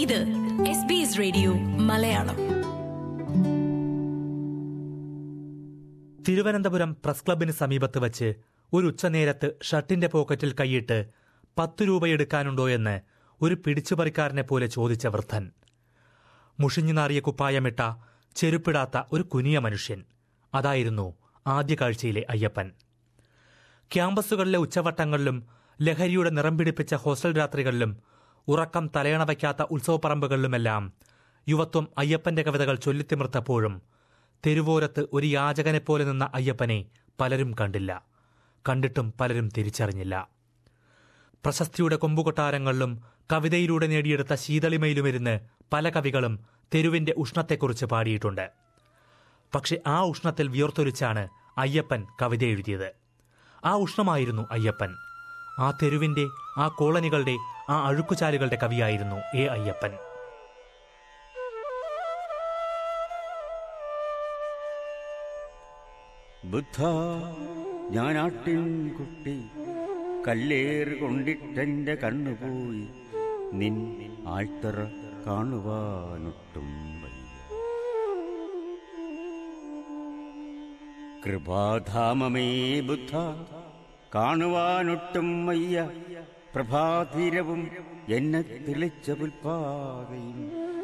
ഇത് S B S radio Malayalam Thiruvananthapuram press ക്ലബിന് സമീപത്ത് വച്ച് ഒരു ഉച്ചനേരത്ത് ഷർട്ടിന്റെ പോക്കറ്റിൽ കൈയിട്ട് പത്തു രൂപ എടുക്കാനുണ്ടോ എന്ന് ഒരു പിടിച്ചുപറിക്കാരനെ പോലെ ചോദിച്ച വൃദ്ധൻ മുഷിഞ്ഞു നാറിയ കുപ്പായമിട്ട ചെരുപ്പിടാത്ത ഒരു കുനിയ മനുഷ്യൻ അതായിരുന്നു ആദ്യ കാഴ്ചയിലെ അയ്യപ്പൻ ക്യാമ്പസുകളിലെ ഉച്ചവട്ടങ്ങളിലും ലഹരിയുടെ നിറം പിടിപ്പിച്ച ഹോസ്റ്റൽ രാത്രികളിലും ഉറക്കം തലയണ വയ്ക്കാത്ത ഉത്സവപ്പറമ്പുകളിലുമെല്ലാം യുവത്വം അയ്യപ്പന്റെ കവിതകൾ ചൊല്ലിത്തിമിർത്തപ്പോഴും തെരുവോരത്ത് ഒരു യാചകനെപ്പോലെ നിന്ന അയ്യപ്പനെ പലരും കണ്ടില്ല കണ്ടിട്ടും പലരും തിരിച്ചറിഞ്ഞില്ല പ്രശസ്തിയുടെ കൊമ്പുകൊട്ടാരങ്ങളിലും കവിതയിലൂടെ നേടിയെടുത്ത ശീതളിമയിലുമിരുന്ന് പല കവികളും തെരുവിന്റെ ഉഷ്ണത്തെക്കുറിച്ച് പാടിയിട്ടുണ്ട് പക്ഷെ ആ ഉഷ്ണത്തിൽ വിയർത്തൊലിച്ചാണ് അയ്യപ്പൻ കവിത എഴുതിയത് ആ ഉഷ്ണമായിരുന്നു അയ്യപ്പൻ ആ തെരുവിന്റെ ആ കോളനികളുടെ ആ അഴുക്കുചാലുകളുടെ കവിയായിരുന്നു എ അയ്യപ്പൻ ബുദ്ധ ഞാനാട്ടിൻകുട്ടി കല്ലേറ് കൊണ്ടിട്ടെന്റെ കണ്ണുപോയി നിൻ ആഴ്ത്തറ കാണുവാനൊട്ടും വയ്യ കൃപാധാമമേ ബുദ്ധ കാണുവാനൊട്ടും വയ്യ പ്രഭാതീരവും എന്നെ തെളിച്ച പുൽപ്പാതയും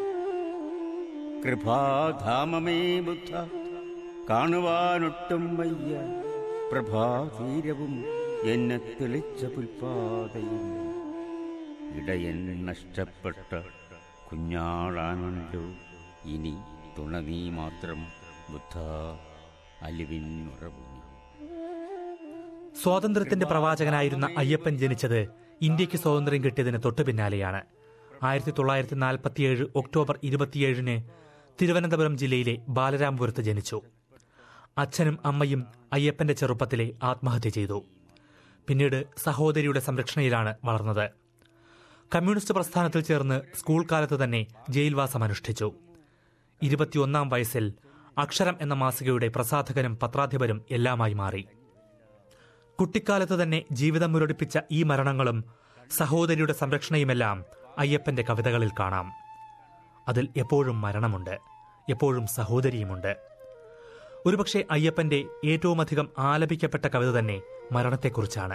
കൃപാധാമമേ ബുദ്ധ കാണുവാനൊട്ടും വയ്യ പ്രഭാതീരവും എന്നെ തെളിച്ച പുൽപ്പാതയും ഇടയൻ നഷ്ടപ്പെട്ട കുഞ്ഞാളാണല്ലോ ഇനി തുണ നീ മാത്രം ബുദ്ധ അലിവിൻ ഉറവുനി സ്വാതന്ത്ര്യത്തിന്റെ പ്രവാചകനായിരുന്ന അയ്യപ്പൻ ജനിച്ചത് ഇന്ത്യക്ക് സ്വാതന്ത്ര്യം കിട്ടിയതിന് തൊട്ടു പിന്നാലെയാണ് ആയിരത്തി തൊള്ളായിരത്തി നാൽപ്പത്തിയേഴ് ഒക്ടോബർ ഇരുപത്തിയേഴിന് തിരുവനന്തപുരം ജില്ലയിലെ ബാലരാംപുരത്ത് ജനിച്ചു അച്ഛനും അമ്മയും അയ്യപ്പന്റെ ചെറുപ്പത്തിലെ ആത്മഹത്യ ചെയ്തു പിന്നീട് സഹോദരിയുടെ സംരക്ഷണയിലാണ് വളർന്നത് കമ്മ്യൂണിസ്റ്റ് പ്രസ്ഥാനത്തിൽ ചേർന്ന് സ്കൂൾ കാലത്ത് തന്നെ ജയിൽവാസം അനുഷ്ഠിച്ചു ഇരുപത്തിയൊന്നാം വയസ്സിൽ അക്ഷരം എന്ന മാസികയുടെ പ്രസാധകനും പത്രാധിപരും എല്ലാമായി മാറി കുട്ടിക്കാലത്ത് തന്നെ ജീവിതം മുരടിപ്പിച്ച ഈ മരണങ്ങളും സഹോദരിയുടെ സംരക്ഷണയുമെല്ലാം അയ്യപ്പന്റെ കവിതകളിൽ കാണാം അതിൽ എപ്പോഴും മരണമുണ്ട് എപ്പോഴും സഹോദരിയുമുണ്ട് ഒരുപക്ഷെ അയ്യപ്പന്റെ ഏറ്റവുമധികം ആലപിക്കപ്പെട്ട കവിത തന്നെ മരണത്തെക്കുറിച്ചാണ്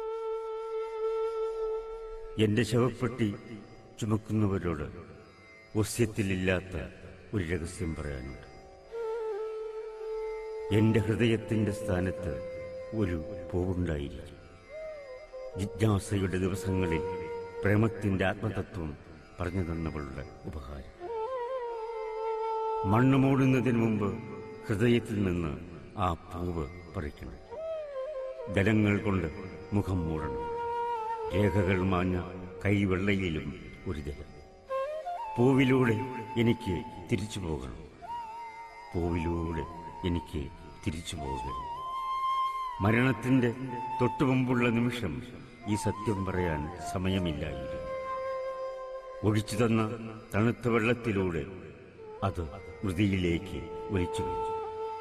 എന്റെ ശവപ്പെട്ടി ചുമക്കുന്നവരോട് ഒസ്യത്തിലില്ലാത്ത ഒരു രഹസ്യം പറയാനുണ്ട് എന്റെ ഹൃദയത്തിന്റെ സ്ഥാനത്ത് ഒരു പൂവുണ്ടായിരിക്കും ജിജ്ഞാസയുടെ ദിവസങ്ങളിൽ പ്രേമത്തിന്റെ ആത്മതത്വം പറഞ്ഞു തന്നവളുടെ ഉപഹാരം മണ്ണ് മൂടുന്നതിന് മുമ്പ് ഹൃദയത്തിൽ നിന്ന് ആ പൂവ് പറിക്കണം ജലങ്ങൾ കൊണ്ട് മുഖം മൂടണം രേഖകൾ മാഞ്ഞ കൈവെള്ളയിലും ഒരു ജലം പൂവിലൂടെ എനിക്ക് തിരിച്ചു പോകണം പൂവിലൂടെ എനിക്ക് തിരിച്ചു പോകണം മരണത്തിന്റെ തൊട്ടുമുമ്പുള്ള നിമിഷം ഈ സത്യം പറയാൻ സമയമില്ലായിരുന്നു ഒഴിച്ചു തന്ന തണുത്ത വെള്ളത്തിലൂടെ അത് വൃതിയിലേക്ക് ഒലിച്ചു വെച്ചു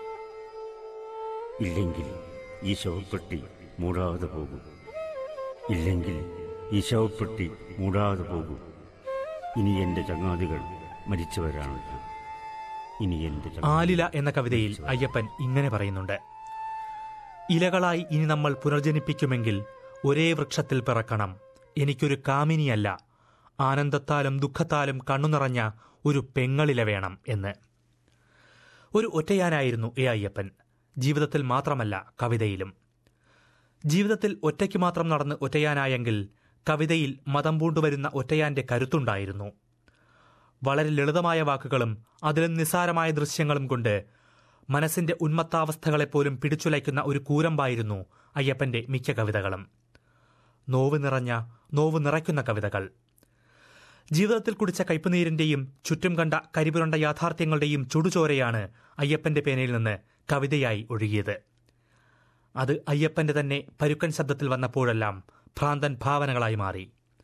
ഇല്ലെങ്കിൽ ഈ ശവപ്പെട്ടി മൂടാതെ പോകും ഇല്ലെങ്കിൽ ഈ ശവപ്പെട്ടി മൂടാതെ പോകും ഇനി എന്റെ ചങ്ങാതികൾ മരിച്ചവരാണല്ലോ ഇനി എന്റെ ചങ്ങാതികൾ ആലില എന്ന കവിതയിൽ അയ്യപ്പൻ ഇങ്ങനെ പറയുന്നുണ്ട് ഇലകളായി ഇനി നമ്മൾ പുനർജനിപ്പിക്കുമെങ്കിൽ ഒരേ വൃക്ഷത്തിൽ പിറക്കണം എനിക്കൊരു കാമിനിയല്ല ആനന്ദത്താലും ദുഃഖത്താലും കണ്ണുനിറഞ്ഞ ഒരു പെങ്ങളില വേണം എന്ന് ഒരു ഒറ്റയാനായിരുന്നു എ അയ്യപ്പൻ ജീവിതത്തിൽ മാത്രമല്ല കവിതയിലും ജീവിതത്തിൽ ഒറ്റയ്ക്ക് മാത്രം നടന്ന് ഒറ്റയാനായെങ്കിൽ കവിതയിൽ മതം പൂണ്ടുവരുന്ന ഒറ്റയാന്റെ കരുത്തുണ്ടായിരുന്നു വളരെ ലളിതമായ വാക്കുകളും അതിലും നിസ്സാരമായ ദൃശ്യങ്ങളും കൊണ്ട് മനസ്സിന്റെ ഉന്മത്താവസ്ഥകളെപ്പോലും പിടിച്ചുലയ്ക്കുന്ന ഒരു കൂരമ്പായിരുന്നു അയ്യപ്പന്റെ മിക്ക കവിതകളും നോവ് നിറഞ്ഞ നോവ് നിറയ്ക്കുന്ന കവിതകൾ ജീവിതത്തിൽ കുടിച്ച കയ്പുനീരിന്റെയും ചുറ്റും കണ്ട കരിപുരണ്ട യാഥാർത്ഥ്യങ്ങളുടെയും ചുടുചോരയാണ് അയ്യപ്പന്റെ പേനയിൽ നിന്ന് കവിതയായി ഒഴുകിയത് അത് അയ്യപ്പന്റെ തന്നെ പരുക്കൻ ശബ്ദത്തിൽ വന്നപ്പോഴെല്ലാം ഭ്രാന്തൻ ഭാവനകളായി മാറി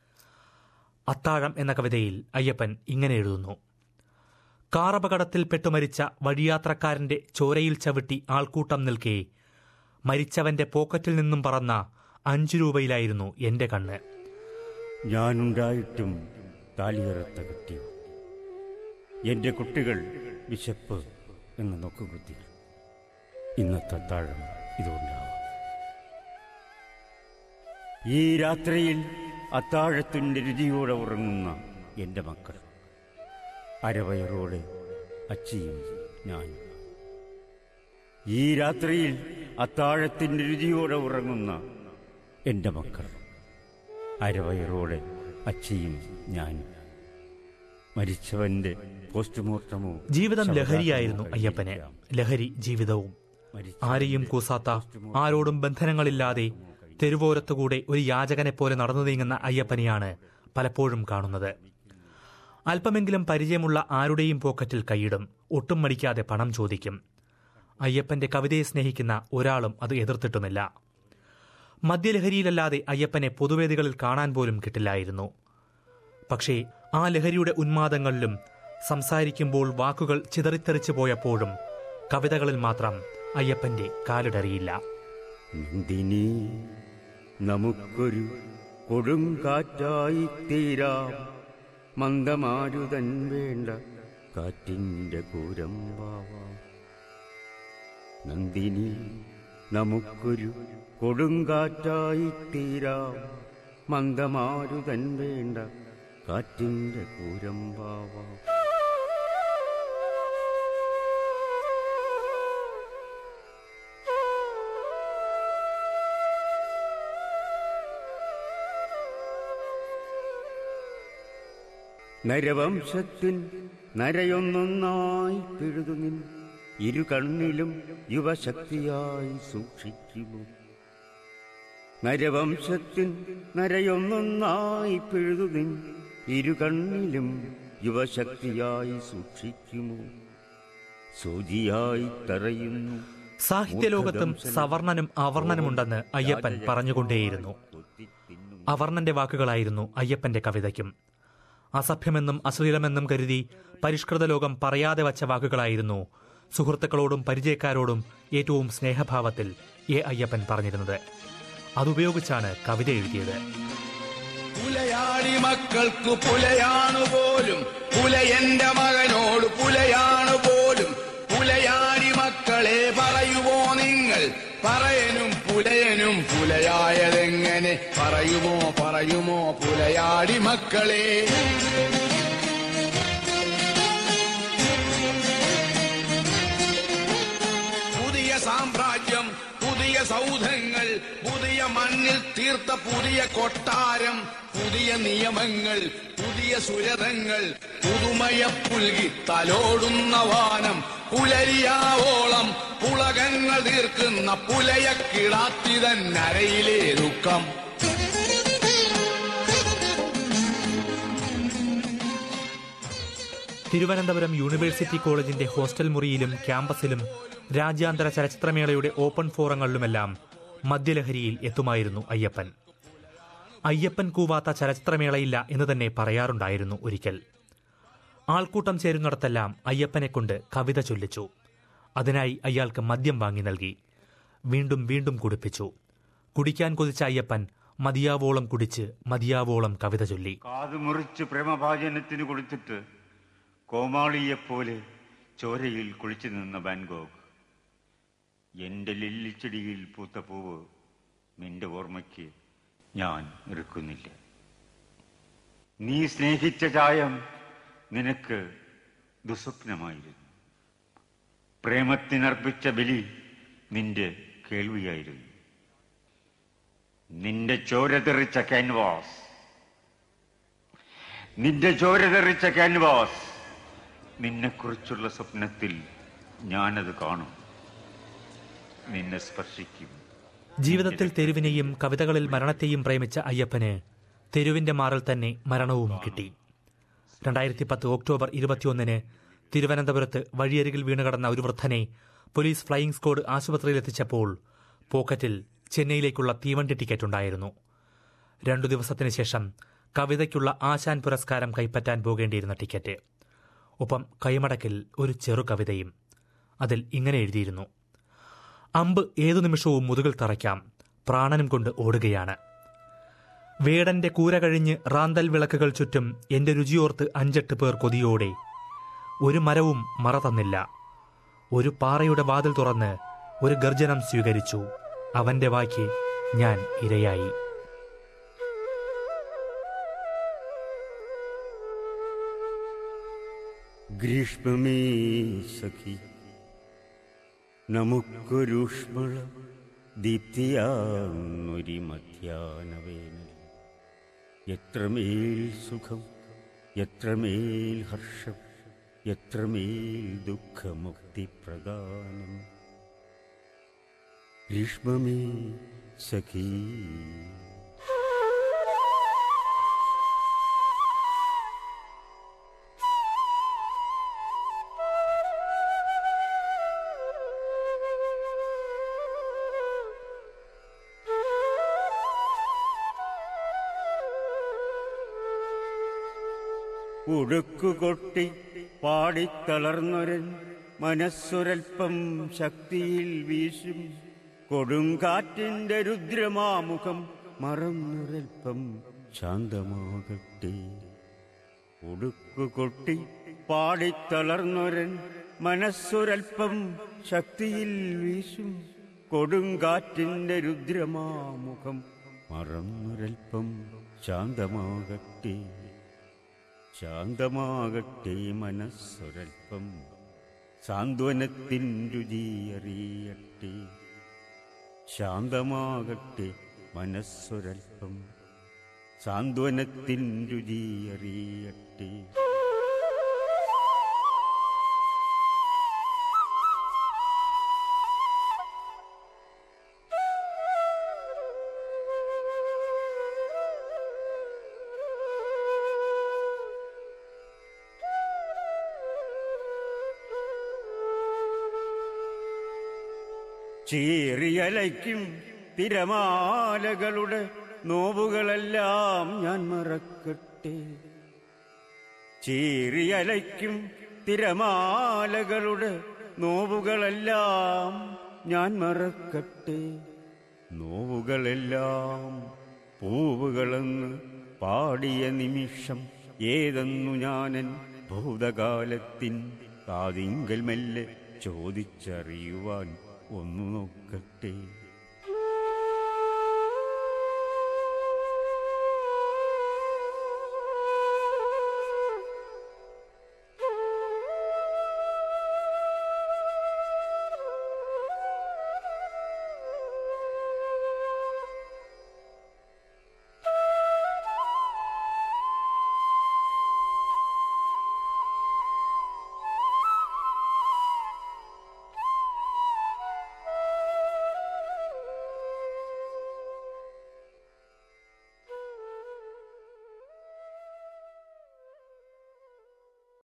അത്താഴം എന്ന കവിതയിൽ അയ്യപ്പൻ ഇങ്ങനെ എഴുതുന്നു കാറപകടത്തിൽ പെട്ടുമരിച്ച വഴിയാത്രക്കാരന്റെ ചോരയിൽ ചവിട്ടി ആൾക്കൂട്ടം നിൽക്കെ മരിച്ചവന്റെ പോക്കറ്റിൽ നിന്നും പറന്ന അഞ്ചു രൂപയിലായിരുന്നു എന്റെ കണ്ണ് ഞാനുണ്ടായിട്ടും താലിയറത്ത കെട്ടിയോ എൻ്റെ കുട്ടികൾ വിശപ്പ് എന്ന് നോക്കുകുത്തി ഇന്നത്തെ താഴം ഇതുകൊണ്ടാവാം ഈ രാത്രിയിൽ അത്താഴത്തിൻ്റെ രുചിയോടെ ഉറങ്ങുന്ന എൻ്റെ മക്കൾ അരവയറോടെ അച്ചിയും ഞാനും ഈ രാത്രിയിൽ അത്താഴത്തിൻ്റെ രുചിയോടെ ഉറങ്ങുന്ന എൻ്റെ മക്കൾ അരവയറോടെ അച്ചിയും ഞാനും മരിച്ചവന്റെ പോസ്റ്റ്മോർട്ടമോ ജീവിതം ലഹരിയായിരുന്നു അയ്യപ്പന് ലഹരി ജീവിതവും ആരെയും കൂസാത്ത ആരോടും ബന്ധനങ്ങളില്ലാതെ തെരുവോരത്തുകൂടെ ഒരു യാചകനെ പോലെ നടന്നു നീങ്ങുന്ന അയ്യപ്പനെയാണ് പലപ്പോഴും കാണുന്നത് അല്പമെങ്കിലും പരിചയമുള്ള ആരുടെയും പോക്കറ്റിൽ കൈയിടും ഒട്ടും മടിക്കാതെ പണം ചോദിക്കും അയ്യപ്പന്റെ കവിതയെ സ്നേഹിക്കുന്ന ഒരാളും അത് എതിർത്തിട്ടുമില്ല മദ്യലഹരിയിലല്ലാതെ അയ്യപ്പനെ പൊതുവേദികളിൽ കാണാൻ പോലും കിട്ടില്ലായിരുന്നു പക്ഷേ ആ ലഹരിയുടെ ഉന്മാദങ്ങളിലും സംസാരിക്കുമ്പോൾ വാക്കുകൾ ചിതറിത്തെറിച്ചു പോയപ്പോഴും കവിതകളിൽ മാത്രം അയ്യപ്പന്റെ കാലിടറിയില്ല നന്ദിനി നമുക്കൊരു കൊടുങ്കാറ്റായി തീരാം മന്ദമാരുതൻ വേണ്ട കാറ്റിൻ്റെ കൂരമ്പാവാം നന്ദിനി നമുക്കൊരു കൊടുങ്കാറ്റായി തീരാം മന്ദമാരുതൻ വേണ്ട കാറ്റിൻ്റെ കൂരമ്പാവാം നരവംശത്തിൻ നരയൊന്നൊന്നായി പിഴുതുനിൻ ഇരു കണ്ണിലും യുവശക്തിയായി സൂക്ഷിക്കുമോ നരവംശത്തിൻ നരയൊന്നൊന്നായി പിഴുതുനിൻ ഇരു കണ്ണിലും യുവശക്തിയായി സൂക്ഷിക്കുമോ സൂചിയായി തറയുന്നു സാഹിത്യലോകത്തും സവർണനും അവർണനുമുണ്ടെന്ന് അയ്യപ്പൻ പറഞ്ഞുകൊണ്ടേയിരുന്നു അവർണന്റെ വാക്കുകളായിരുന്നു അയ്യപ്പന്റെ കവിതയ്ക്കും അസഭ്യമെന്നും അശ്ലീലമെന്നും കരുതി പരിഷ്കൃത ലോകം പറയാതെ വച്ച വാക്കുകളായിരുന്നു സുഹൃത്തുക്കളോടും പരിചയക്കാരോടും ഏറ്റവും സ്നേഹഭാവത്തിൽ എ അയ്യപ്പൻ പറഞ്ഞിരുന്നത് അതുപയോഗിച്ചാണ് കവിത എഴുതിയത് പുലയാടി മക്കൾക്ക് പുലയാണ് പോലും പുലയന്റെ മകനോട് പുലയാണ് പോലും പുലയാടി മക്കളെ പറയുമോ നിങ്ങൾ പറയനും പുലയനും പുലയായതെങ്ങനെ പറയുമോ പറയുമോ പുലയാടി മക്കളെ പുതിയ സാമ്രാജ്യം പുതിയ സൗധങ്ങൾ പുതിയ മണ്ണിൽ തീർത്ത പുതിയ കൊട്ടാരം പുതിയ നിയമങ്ങൾ പുതിയ സുരതങ്ങൾ പുതുമയ പുൽകി തലോടുന്ന വാനം പുലരിയാവോളം പുളകങ്ങൾ തീർക്കുന്ന പുലയ കിടാത്തിതൻ നരയിലെ ദുഃഖം തിരുവനന്തപുരം യൂണിവേഴ്സിറ്റി കോളേജിന്റെ ഹോസ്റ്റൽ മുറിയിലും ക്യാമ്പസിലും രാജ്യാന്തര ചലച്ചിത്രമേളയുടെ ഓപ്പൺ ഫോറങ്ങളിലുമെല്ലാം മദ്യലഹരിയിൽ എത്തുമായിരുന്നു അയ്യപ്പൻ അയ്യപ്പൻ കൂവാത്ത ചലച്ചിത്രമേളയില്ല എന്ന് തന്നെ പറയാറുണ്ടായിരുന്നു ഒരിക്കൽ ആൾക്കൂട്ടം ചേരുന്നിടത്തെല്ലാം അയ്യപ്പനെ കൊണ്ട് കവിത ചൊല്ലിച്ചു അതിനായി അയാൾക്ക് മദ്യം വാങ്ങി നൽകി വീണ്ടും വീണ്ടും കുടിപ്പിച്ചു കുടിക്കാൻ കൊതിച്ച അയ്യപ്പൻ മതിയാവോളം കുടിച്ച് മതിയാവോളം കവിത ചൊല്ലി കാത് മുറിച്ച് പ്രേമഭാജനത്തിന് കൊടുത്തിട്ട് കോമാളിയെപ്പോലെ ചോരയിൽ കുളിച്ചു നിന്ന ബാൻഗോഗ് എന്റെ ലില്ലിച്ചെടിയിൽ പൂത്ത പൂവ് നിന്റെ ഓർമ്മയ്ക്ക് ഞാൻ ഇറുക്കുന്നില്ല നീ സ്നേഹിച്ച ചായം നിനക്ക് ദുസ്വപ്നമായിരുന്നു പ്രേമത്തിനർപ്പിച്ച ബലി നിന്റെ കേൾവിയായിരുന്നു നിന്റെ ചോര തെറിച്ച ക്യാൻവാസ് നിന്റെ ചോര തെറിച്ച ക്യാൻവാസ് നിന്നെക്കുറിച്ചുള്ള സ്വപ്നത്തിൽ ഞാനത് കാണും നിന്നെ സ്പർശിക്കും ജീവിതത്തിൽ തെരുവിനെയും കവിതകളിൽ മരണത്തെയും പ്രേമിച്ച അയ്യപ്പന് തെരുവിന്റെ മാറിൽ തന്നെ മരണവും കിട്ടി രണ്ടായിരത്തി പത്ത് ഒക്ടോബർ ഇരുപത്തിയൊന്നിന് തിരുവനന്തപുരത്ത് വഴിയരികിൽ വീണുകിടന്ന ഒരു വൃദ്ധനെ പോലീസ് ഫ്ലൈയിംഗ് സ്ക്വാഡ് ആശുപത്രിയിലെത്തിച്ചപ്പോൾ പോക്കറ്റിൽ ചെന്നൈയിലേക്കുള്ള തീവണ്ടി ടിക്കറ്റ് ഉണ്ടായിരുന്നു രണ്ടു ദിവസത്തിന് ശേഷം കവിതയ്ക്കുള്ള ആശാൻ പുരസ്കാരം കൈപ്പറ്റാൻ പോകേണ്ടിയിരുന്ന ടിക്കറ്റ് ഒപ്പം കൈമടക്കിൽ ഒരു ചെറു കവിതയും അതിൽ ഇങ്ങനെ എഴുതിയിരുന്നു അമ്പ് ഏതു നിമിഷവും മുതുകിൽ തറയ്ക്കാം പ്രാണനും കൊണ്ട് ഓടുകയാണ് വേടന്റെ കൂര കഴിഞ്ഞ് റാന്തൽ വിളക്കുകൾ ചുറ്റും എന്റെ രുചിയോർത്ത് അഞ്ചെട്ട് പേർ കൊതിയോടെ ഒരു മരവും മറ തന്നില്ല ഒരു പാറയുടെ വാതിൽ തുറന്ന് ഒരു ഗർജനം സ്വീകരിച്ചു അവന്റെ വായ്ക്ക് ഞാൻ ഇരയായി ഗ്രീഷ്മമേ സഖി നമുക്കൊരുഷ്മള ദീപ്തിയാന്നൊരി മധ്യാനവേനൽ എത്രമേൽ സുഖം എത്രമേൽ ഹർഷം എത്രമേൽ ദുഃഖമുക്തിപ്രദാനം ഗ്രീഷ്മമേ സഖീ ഉടുക്കുകൊട്ടി പാടിത്തളർന്നൊരൻ മനസ്സൊരൽപ്പം ശക്തിയിൽ വീശും കൊടുങ്കാറ്റിന്റെ രുദ്രമാമുഖം മറന്നൊരൽപ്പം ശാന്തമാകട്ടെ ഉടുക്കുകൊട്ടി പാടിത്തളർന്നൊരൻ മനസ്സൊരൽപ്പം ശക്തിയിൽ വീശും കൊടുങ്കാറ്റിന്റെ രുദ്രമാമുഖം മറന്നൊരൽപ്പം ശാന്തമാകട്ടെ ശാന്തമാകട്ടെ മനസ്സൊരൽപ്പം സാന്ത്വനത്തിൻ രുചിയറിയട്ടെ ശാന്തമാകട്ടെ മനസ്സൊരൽപ്പം സാന്ത്വനത്തിൻ രുചിയറിയട്ടെ ചീറിയലയ്ക്കും തിരമാലകളുടെ നോവുകളെല്ലാം ഞാൻ മറക്കട്ടെ ചീറിയലയ്ക്കും തിരമാലകളുടെ നോവുകളെല്ലാം ഞാൻ മറക്കട്ടെ നോവുകളെല്ലാം പൂവുകളെന്ന് പാടിയ നിമിഷം ഏതെന്നു ഞാനൻ ഭൂതകാലത്തിൻ കാതിങ്കൽ മെല്ലെ ചോദിച്ചറിയുവാൻ ഒന്നു നോക്കട്ടെ